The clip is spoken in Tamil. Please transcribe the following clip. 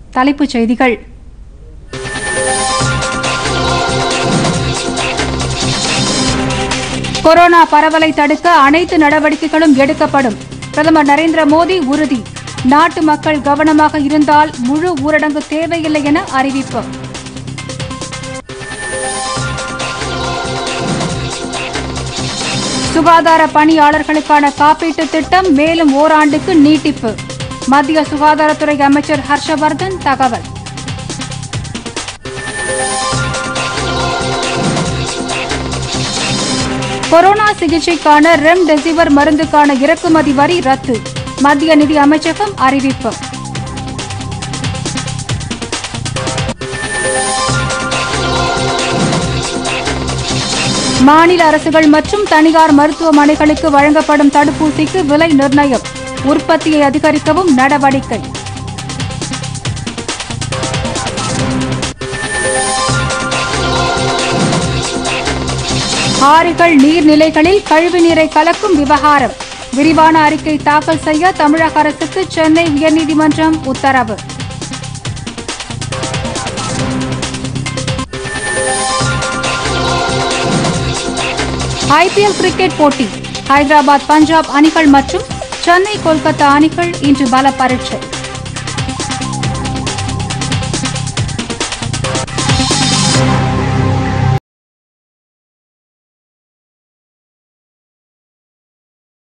தலைப்புச் செய்திகள் கொரோனா பரவலை தடுக்க அனைத்து நடவடிக்கைகளும் எடுக்கப்படும் பிரதமர் நரேந்திர மோடி உறுதி நாட்டு மக்கள் கவனமாக இருந்தால் முழு ஊரடங்கு தேவையில்லை என அறிவிப்பு சுகாதார பணியாளர்களுக்கான காப்பீட்டு திட்டம் மேலும் ஓராண்டுக்கு நீட்டிப்பு மத்திய சுகாதாரத்துறை அமைச்சர் ஹர்ஷவர்தன் தகவல் கொரோனா சிகிச்சைக்கான ரெம்டெசிவிர் மருந்துக்கான இறக்குமதி வரி ரத்து மத்திய நிதி அமைச்சகம் அறிவிப்பு மாநில அரசுகள் மற்றும் தனியார் மருத்துவமனைகளுக்கு வழங்கப்படும் தடுப்பூசிக்கு விலை நிர்ணயம் உற்பத்தியை அதிகரிக்கவும் நடவடிக்கை ஆறுகள் நீர்நிலைகளில் கழிவுநீரை கலக்கும் விவகாரம் விரிவான அறிக்கை தாக்கல் செய்ய தமிழக அரசுக்கு சென்னை உயர்நீதிமன்றம் உத்தரவு ஐபிஎல் கிரிக்கெட் போட்டி ஹைதராபாத் பஞ்சாப் அணிகள் மற்றும் சென்னை கொல்கத்தா அணிகள் இன்று பல பரீட்சை